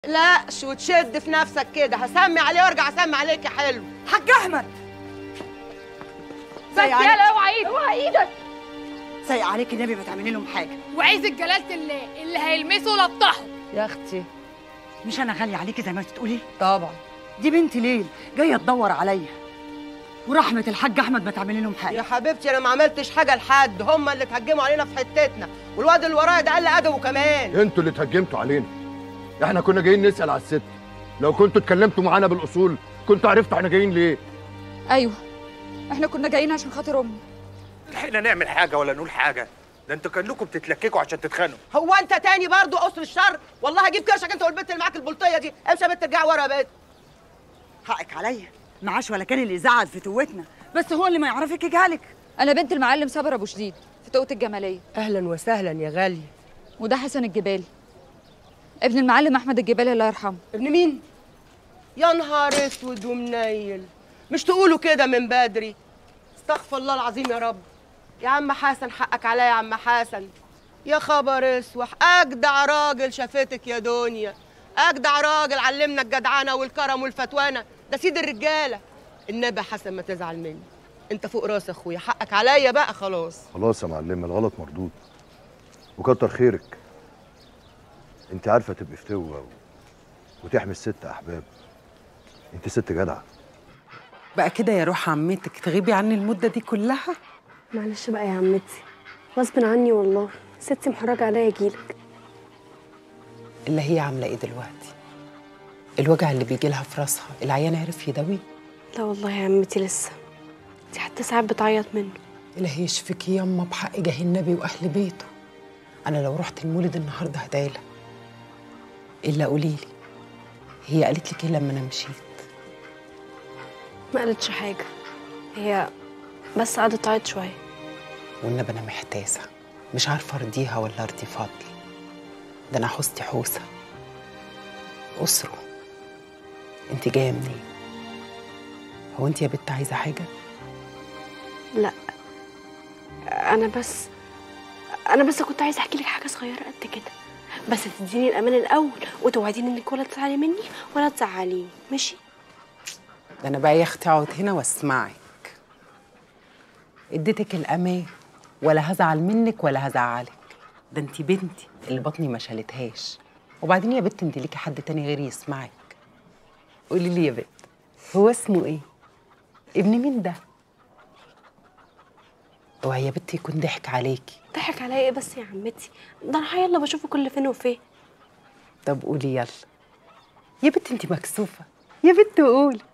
لا شو تشد في نفسك كده هسمي عليه وارجع اسمي عليك يا حلو حاج احمد بس سايق عليك يلا اوعى ايدك اوعى ايدك سايق عليك النبي ما تعملي لهم حاجه وعايز جلالة الله اللي هيلمسه لطحه يا اختي مش انا غاليه عليكي زي ما بتقولي طبعا دي بنت ليل جايه تدور عليا ورحمه الحاج احمد ما تعملي لهم يا حاجه حبيبتي انا ما عملتش حاجه لحد هم اللي اتهجموا علينا في حتتنا والواد اللي ورايا ده قال لي ادبه كمان انتوا اللي اتهجمتوا علينا احنا كنا جايين نسال على الست لو كنتوا اتكلمتوا معانا بالاصول كنتوا عرفتوا احنا جايين ليه ايوه احنا كنا جايين عشان خاطر امي لحقنا نعمل حاجه ولا نقول حاجه ده انتوا كان لكم بتتلككوا عشان تتخانقوا هو انت تاني برضو قصر الشر والله هجيب كرشك انت والبنت اللي معاك البلطيه دي امشي يا بنت ارجعي ورا يا بنت حقك عليا معاش ولا كان اللي زعل في توتنا بس هو اللي ما يعرفك يجهلك انا بنت المعلم صابر ابو شديد في توقة الجماليه اهلا وسهلا يا غاليه وده حسن الجبالي ابن المعلم احمد الجبالي الله يرحمه ابن مين يا نهار اسود ومنيل مش تقولوا كده من بدري استغفر الله العظيم يا رب يا عم حسن حقك عليا يا عم حسن يا خبر اسوح اجدع راجل شافتك يا دنيا اجدع راجل علمنا الجدعنه والكرم والفتوانه ده سيد الرجاله النبي يا حسن ما تزعل مني انت فوق راس اخويا حقك عليا بقى خلاص خلاص يا معلم الغلط مردود وكتر خيرك انت عارفه تبقي فتوه و... وتحمي الست احباب انت ست جدعه بقى كده يا روح عمتك تغيبي عني المدة دي كلها معلش بقى يا عمتي غصب عني والله ستي محرجة عليا اجيلك اللي هي عاملة ايه دلوقتي الوجع اللي بيجي لها في راسها العيان عرف يداويه لا والله يا عمتي لسه دي حتى ساعات بتعيط منه إلهي يشفيكي ياما بحق جاه النبي وأهل بيته أنا لو رحت المولد النهاردة هدايلها إلا قوليلي هي قالت لك إيه لما أنا مشيت ما قالتش حاجة هي بس قعدت تعيط شوية والنبي أنا محتاسة مش عارفة أرضيها ولا أرضي فضل ده أنا حوستي حوسة أسره أنت جاية منين؟ هو أنت يا بنت عايزة حاجة؟ لا انا بس انا بس كنت عايزه احكي لك حاجه صغيره قد كده بس تديني الامان الاول وتوعديني انك ولا تزعلي مني ولا تزعليني ماشي ده انا بقى يا اختي اقعد هنا واسمعك اديتك الامان ولا هزعل منك ولا هزعلك ده انت بنتي اللي بطني ما شالتهاش وبعدين يا بنت انت ليكي حد تاني غيري يسمعك قولي لي يا بنت هو اسمه ايه ابن مين ده اوعي يا بنتي يكون ضحك عليكي ضحك عليا ايه بس يا عمتي ده انا يلا بشوفه كل فين وفين طب قولي يلا يا بنت انت مكسوفه يا بنت قولي